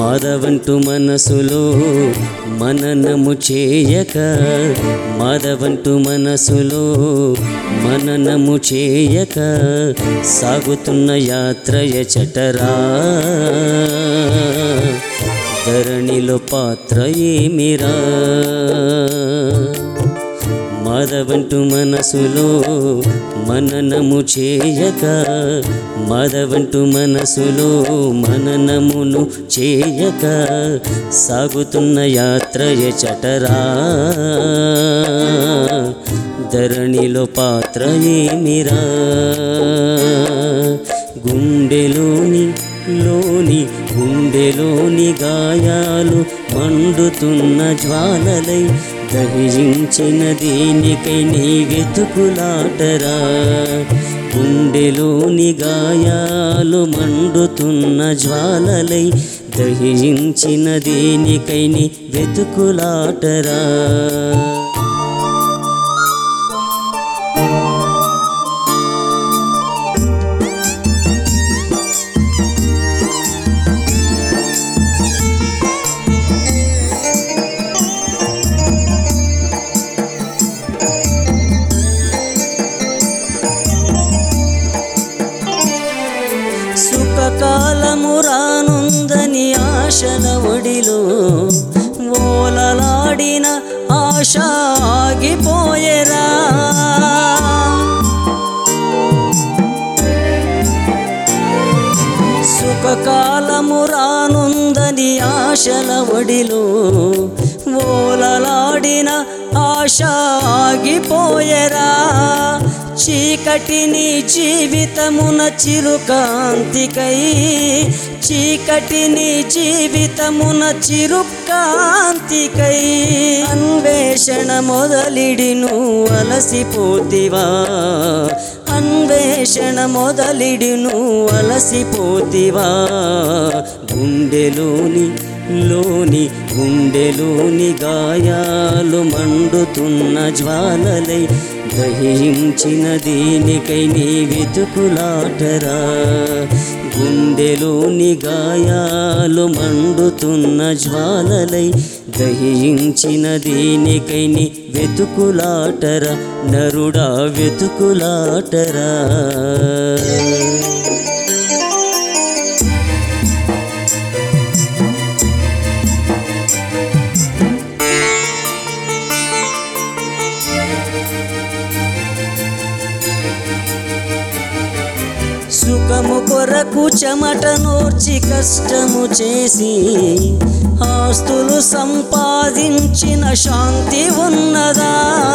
మాధవంటు మనసులో మననము చేయక మాధవంటు మనసులో మననము చేయక సాగుతున్న యాత్రయ చటరా ధరణిలో పాత్ర ఏమిరా మాధవంటు మనసులో మననము చేయక మాధవంటు మనసులో మననమును చేయక సాగుతున్న యాత్రయ చటరా ధరణిలో పాత్ర ఏమిరా గుండెలోని లోని గుండెలోని గాయాలు మండుతున్న జ్వాలలై దహించిన దేనికై నీ వెతుకులాటరా గుండెలోని గాయాలు మండుతున్న జ్వాలలై దహించిన దేనికై నీ వెతుకులాటరా సుఖకాలము రానుందని ఆశల ఒడిలో ఓలలాడిన ఆశ ఆగిపోయేరా సుఖకాలము రానుందని ఆశల ఒడిలో ఓలలాడిన ఆశ ఆగిపోయేరా చీకటిని జీవితమున చిరుకాంతికై చీకటిని జీవితమున చిరుకాంతికై అన్వేషణ మొదలిడి నువ్వు అలసిపోతివా అన్వేషణ మొదలిడి నువ్వు అలసిపోతివా గుండెలోని లోని గుండెలోని గాయాలు మండుతున్న జ్వాలలై దహించిన దేనికై నీ వెతుకులాటరా గుండెలోని గాయాలు మండుతున్న జ్వాలలై దహించిన దేనికై నీ వెతుకులాటరా నరుడా వెతుకులాటరా సుఖము కొరకు చెమట నోర్చి కష్టము చేసి ఆస్తులు సంపాదించిన శాంతి ఉన్నదా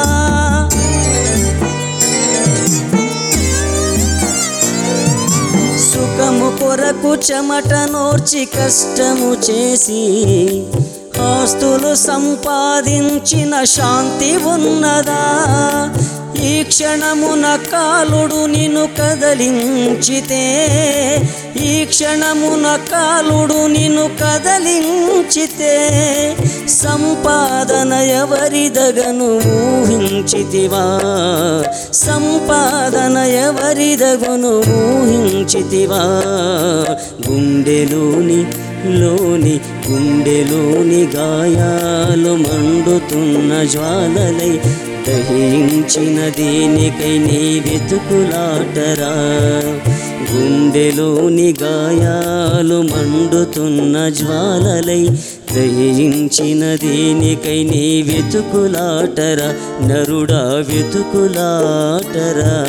సుఖము కొరకు చెమట నోర్చి కష్టము చేసి ఆస్తులు సంపాదించిన శాంతి ఉన్నదా ఈ క్షణమున కాలుడు నిన్ను కదలించితే ఈ క్షణమున కాలుడు నిన్ను కదలించితే సంపాదన ఎవరిదగను ఊహించితివా సంపాదన ఎవరిదగును ఊహించితివా గుండెలోని లోని గుండెలోని గాయాలు మండుతున్న జ్వాలలై దహించిన దేనికై నీ వెతుకులాటరా గుండెలోని గాయాలు మండుతున్న జ్వాలలై దహించిన దేనికై నీ వెతుకులాటరా నరుడా వెతుకులాటరా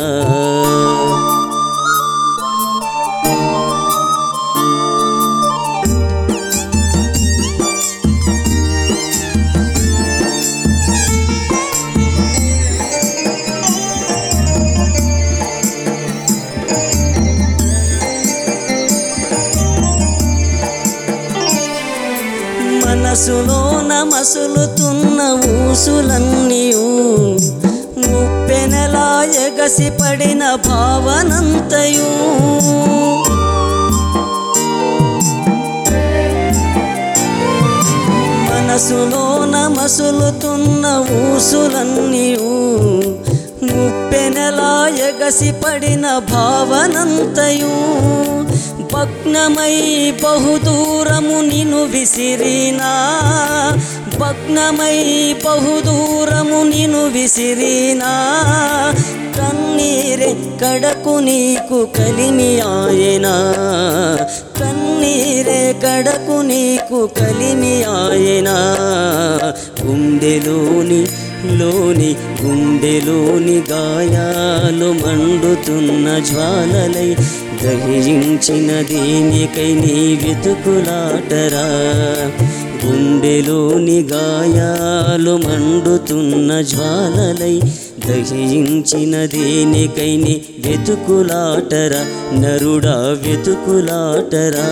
మనసులోన మసులుతున్న ఊసులన్నీయు ముప్పెనలా ఎగసి పడిన భావనంతయు మనసులోన మసులుతున్న ఊసులన్నీయు ముప్పెనలా ఎగసి పడిన భావనంతయు భగ్నమై బహుదూరము నిను విసిరినా భగ్నమై బహుదూరము నిను విసిరినా కన్నీరే కడకు నీకు కలిమి ఆయనా కన్నీరే కడకు నీకు కలిమి ఆయనా గుండెలోని లోని గుండెలోని గాయాలు మండుతున్న జ్వాలలై దహించిన దేనికై నీ వెతుకులాటరా గుండెలోని గాయాలు మండుతున్న జ్వాలలై దహించిన దేనికై నీ వెతుకులాటరా నరుడా వెతుకులాటరా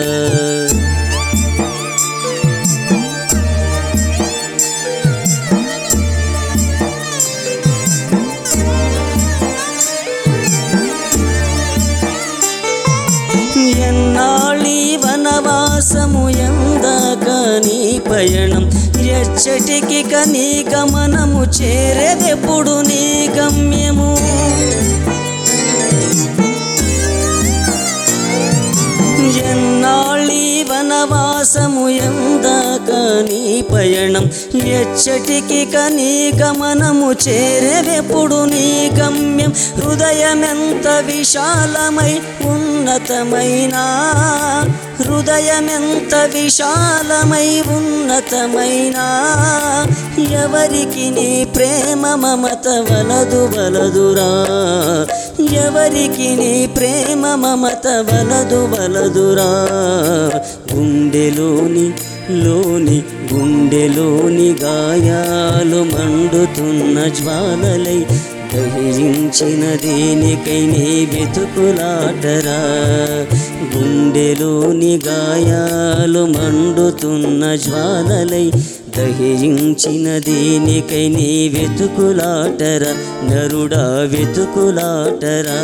ఎన్నాళ్ళీ వనవాసము ఎందాక నీ పయణం ఎచ్చటికి నీ గమనము చేరేదెప్పుడు నీ గమ్యము ఎన్నాళ్ళీ వనవాసము ఎందాక నీ పయణం ఎచ్చటికి నీ గమనము చేరేదెప్పుడు నీ గమ్యం హృదయమెంత విశాలమై ఉన్నతమైనా హృదయమెంత విశాలమై ఉన్నతమైనా ఎవరికి నీ ప్రేమ మమత వలదు వలదురా ఎవరికి నీ ప్రేమ మమత వలదు వలదురా గుండెలోని లోని గుండెలోని గాయాలు మండుతున్న జ్వాలలై దహించిన దేనికై నీ వెతుకులాటరా గుండెలోని గాయాలు మండుతున్న జ్వాలలై దహించిన దేనికై నీ వెతుకులాటరా నరుడా వెతుకులాటరా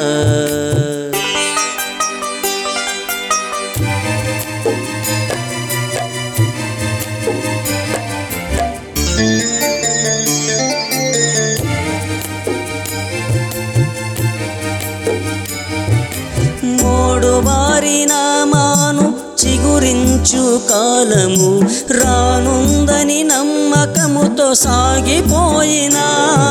మోడు వారి నామాను చిగురించు కాలము రానుందని నమ్మకముతో సాగిపోయినా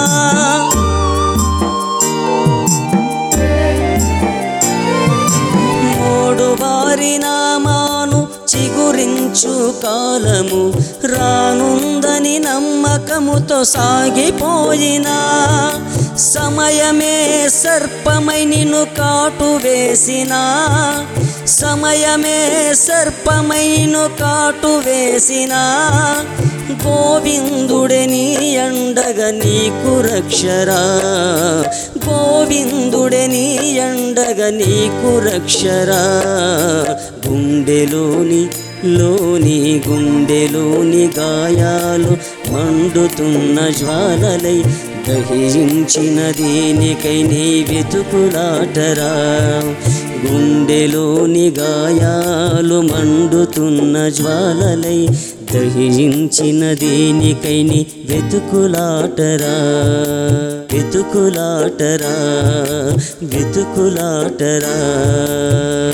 మోడు వారి నామాను చిగురించు కాలము రానుందని నమ్మకముతో సాగిపోయినా సమయమే సర్పమై నిన్ను కాటు వేసినా సమయమే సర్పమై నిన్ను కాటు వేసినా గోవిందుడే నీ అండగ నీకు రక్షరా గోవిందుడే నీ అండగ నీకు రక్షరా గుండెలోని లోని గుండెలోని గాయాలు మండుతున్న జ్వాలలై దహించిన దేనికై నీ వెతుకులాటరా గుండెలోని గాయాలు మండుతున్న జ్వాలలై దహించిన దేనికై నీ వెతుకులాటరా వెతుకులాటరా వెతుకులాటరా